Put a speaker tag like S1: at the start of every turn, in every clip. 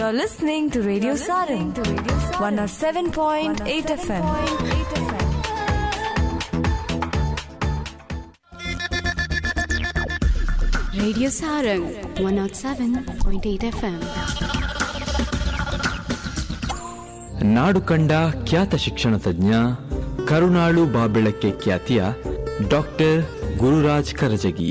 S1: You're listening to Radio Sarang, 107.8 FM.
S2: Radio Sarang 107.8 FM.
S3: ನಾಡು ಕಂಡ ಖ್ಯಾತ ಶಿಕ್ಷಣ ತಜ್ಞ ಕರುಣಾಳು ಬಾಬೆಳಕ್ಕೆ ಖ್ಯಾತಿಯ ಡಾಕ್ಟರ್ ಗುರುರಾಜ್ ಕರಜಗಿ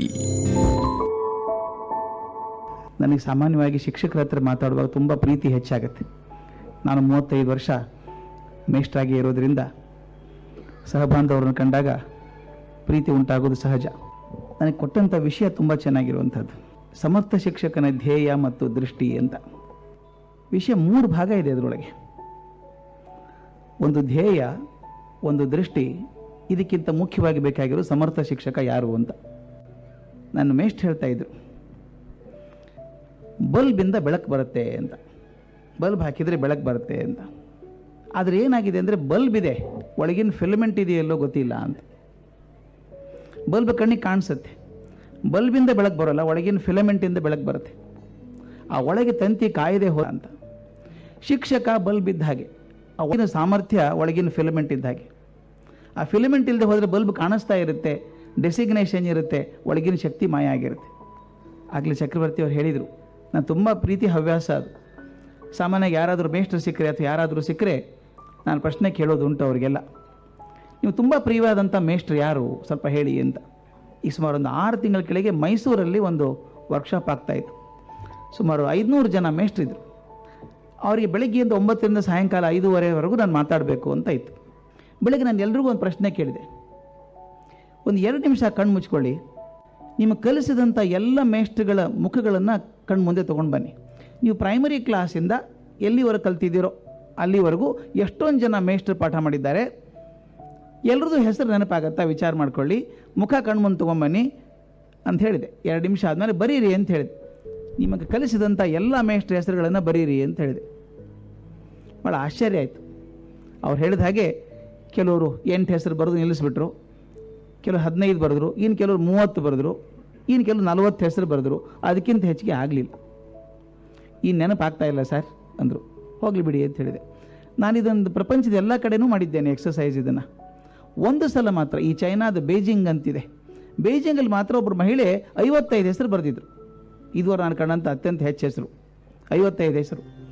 S4: ನನಗೆ ಸಾಮಾನ್ಯವಾಗಿ ಶಿಕ್ಷಕರ ಹತ್ರ ಮಾತಾಡುವಾಗ ತುಂಬ ಪ್ರೀತಿ ಹೆಚ್ಚಾಗುತ್ತೆ ನಾನು ಮೂವತ್ತೈದು ವರ್ಷ ಮೇಷ್ಟ್ರಾಗಿ ಇರೋದ್ರಿಂದ ಸಹಬಾಂಧವರನ್ನು ಕಂಡಾಗ ಪ್ರೀತಿ ಉಂಟಾಗೋದು ಸಹಜ ನನಗೆ ಕೊಟ್ಟಂಥ ವಿಷಯ ತುಂಬ ಚೆನ್ನಾಗಿರುವಂಥದ್ದು ಸಮರ್ಥ ಶಿಕ್ಷಕನ ಧ್ಯೇಯ ಮತ್ತು ದೃಷ್ಟಿ ಅಂತ ವಿಷಯ ಮೂರು ಭಾಗ ಇದೆ ಅದರೊಳಗೆ ಒಂದು ಧ್ಯೇಯ ಒಂದು ದೃಷ್ಟಿ ಇದಕ್ಕಿಂತ ಮುಖ್ಯವಾಗಿ ಬೇಕಾಗಿರೋ ಸಮರ್ಥ ಶಿಕ್ಷಕ ಯಾರು ಅಂತ ನನ್ನ ಮೇಷ್ಟ್ ಹೇಳ್ತಾ ಇದ್ರು ಬಲ್ಬಿಂದ ಬೆಳಕು ಬರುತ್ತೆ ಅಂತ ಬಲ್ಬ್ ಹಾಕಿದರೆ ಬೆಳಕು ಬರುತ್ತೆ ಅಂತ ಆದರೆ ಏನಾಗಿದೆ ಅಂದರೆ ಬಲ್ಬ್ ಇದೆ ಒಳಗಿನ ಫಿಲಮೆಂಟ್ ಇದೆಯಲ್ಲೋ ಗೊತ್ತಿಲ್ಲ ಅಂತ ಬಲ್ಬ್ ಕಣ್ಣಿಗೆ ಕಾಣಿಸುತ್ತೆ ಬಲ್ಬಿಂದ ಬೆಳಕು ಬರೋಲ್ಲ ಒಳಗಿನ ಫಿಲಮೆಂಟಿಂದ ಬೆಳಕು ಬರುತ್ತೆ ಆ ಒಳಗೆ ತಂತಿ ಕಾಯದೆ ಹೋ ಅಂತ ಶಿಕ್ಷಕ ಬಲ್ಬ್ ಇದ್ದ ಹಾಗೆ ಆ ಒಳಗಿನ ಸಾಮರ್ಥ್ಯ ಒಳಗಿನ ಫಿಲಮೆಂಟ್ ಇದ್ದ ಹಾಗೆ ಆ ಫಿಲಮೆಂಟ್ ಇಲ್ಲದೆ ಹೋದರೆ ಬಲ್ಬ್ ಕಾಣಿಸ್ತಾ ಇರುತ್ತೆ ಡೆಸಿಗ್ನೇಷನ್ ಇರುತ್ತೆ ಒಳಗಿನ ಶಕ್ತಿ ಮಾಯ ಆಗಿರುತ್ತೆ ಆಗಲೇ ಚಕ್ರವರ್ತಿ ಅವ್ರು ಹೇಳಿದರು ನಾನು ತುಂಬ ಪ್ರೀತಿ ಹವ್ಯಾಸ ಅದು ಸಾಮಾನ್ಯವಾಗಿ ಯಾರಾದರೂ ಮೇಷ್ಟ್ರು ಸಿಕ್ಕರೆ ಅಥವಾ ಯಾರಾದರೂ ಸಿಕ್ಕರೆ ನಾನು ಪ್ರಶ್ನೆ ಕೇಳೋದು ಉಂಟು ಅವರಿಗೆಲ್ಲ ನೀವು ತುಂಬ ಪ್ರಿಯವಾದಂಥ ಮೇಷ್ಟ್ರು ಯಾರು ಸ್ವಲ್ಪ ಹೇಳಿ ಅಂತ ಈ ಸುಮಾರು ಒಂದು ಆರು ತಿಂಗಳ ಕೆಳಗೆ ಮೈಸೂರಲ್ಲಿ ಒಂದು ವರ್ಕ್ಶಾಪ್ ಆಗ್ತಾಯಿತ್ತು ಸುಮಾರು ಐದುನೂರು ಜನ ಮೇಷ್ಟ್ರಿದ್ರು ಅವರಿಗೆ ಬೆಳಗ್ಗೆಯಿಂದ ಒಂಬತ್ತರಿಂದ ಸಾಯಂಕಾಲ ಐದೂವರೆವರೆಗೂ ನಾನು ಮಾತಾಡಬೇಕು ಅಂತ ಇತ್ತು ಬೆಳಗ್ಗೆ ನಾನು ಎಲ್ರಿಗೂ ಒಂದು ಪ್ರಶ್ನೆ ಕೇಳಿದೆ ಒಂದು ಎರಡು ನಿಮಿಷ ಕಣ್ಣು ಮುಚ್ಕೊಳ್ಳಿ ನಿಮ್ಮ ಕಲಿಸಿದಂಥ ಎಲ್ಲ ಮೇಷ್ಟ್ರುಗಳ ಮುಖಗಳನ್ನು ಕಣ್ಣು ಮುಂದೆ ತೊಗೊಂಡು ಬನ್ನಿ ನೀವು ಪ್ರೈಮರಿ ಕ್ಲಾಸಿಂದ ಎಲ್ಲಿವರೆಗೆ ಕಲ್ತಿದ್ದೀರೋ ಅಲ್ಲಿವರೆಗೂ ಎಷ್ಟೊಂದು ಜನ ಮೇಷ್ಟ್ರು ಪಾಠ ಮಾಡಿದ್ದಾರೆ ಎಲ್ರದ್ದು ಹೆಸರು ನೆನಪಾಗತ್ತಾ ವಿಚಾರ ಮಾಡ್ಕೊಳ್ಳಿ ಮುಖ ಕಣ್ಮುಂದೆ ತೊಗೊಂಬನ್ನಿ ಅಂತ ಹೇಳಿದೆ ಎರಡು ನಿಮಿಷ ಆದಮೇಲೆ ಬರೀರಿ ಅಂತ ಹೇಳಿದೆ ನಿಮಗೆ ಕಲಿಸಿದಂಥ ಎಲ್ಲ ಮೇಷ್ಟ್ರ ಹೆಸರುಗಳನ್ನು ಬರೀರಿ ಅಂತ ಹೇಳಿದೆ ಭಾಳ ಆಶ್ಚರ್ಯ ಆಯಿತು ಅವ್ರು ಹೇಳಿದ ಹಾಗೆ ಕೆಲವರು ಎಂಟು ಹೆಸರು ಬರೆದು ನಿಲ್ಲಿಸ್ಬಿಟ್ರು ಕೆಲವರು ಹದಿನೈದು ಬರೆದ್ರು ಇನ್ನು ಕೆಲವರು ಮೂವತ್ತು ಬರೆದ್ರು ಇನ್ನು ಕೆಲವರು ನಲವತ್ತು ಹೆಸರು ಬರೆದ್ರು ಅದಕ್ಕಿಂತ ಹೆಚ್ಚಿಗೆ ಆಗಲಿಲ್ಲ ಈ ನೆನಪಾಗ್ತಾ ಇಲ್ಲ ಸರ್ ಅಂದರು ಹೋಗಲಿ ಬಿಡಿ ಅಂತ ಹೇಳಿದೆ ನಾನು ಇದೊಂದು ಪ್ರಪಂಚದ ಎಲ್ಲ ಕಡೆನೂ ಮಾಡಿದ್ದೇನೆ ಎಕ್ಸಸೈಸ್ ಇದನ್ನು ಒಂದು ಸಲ ಮಾತ್ರ ಈ ಚೈನಾದ ಬೇಜಿಂಗ್ ಅಂತಿದೆ ಬೇಜಿಂಗಲ್ಲಿ ಮಾತ್ರ ಒಬ್ಬರು ಮಹಿಳೆ ಐವತ್ತೈದು ಹೆಸರು ಬರೆದಿದ್ರು ಇದುವರೆ ನಾನು ಕಂಡಂಥ ಅತ್ಯಂತ ಹೆಚ್ಚು ಹೆಸರು ಐವತ್ತೈದು ಹೆಸರು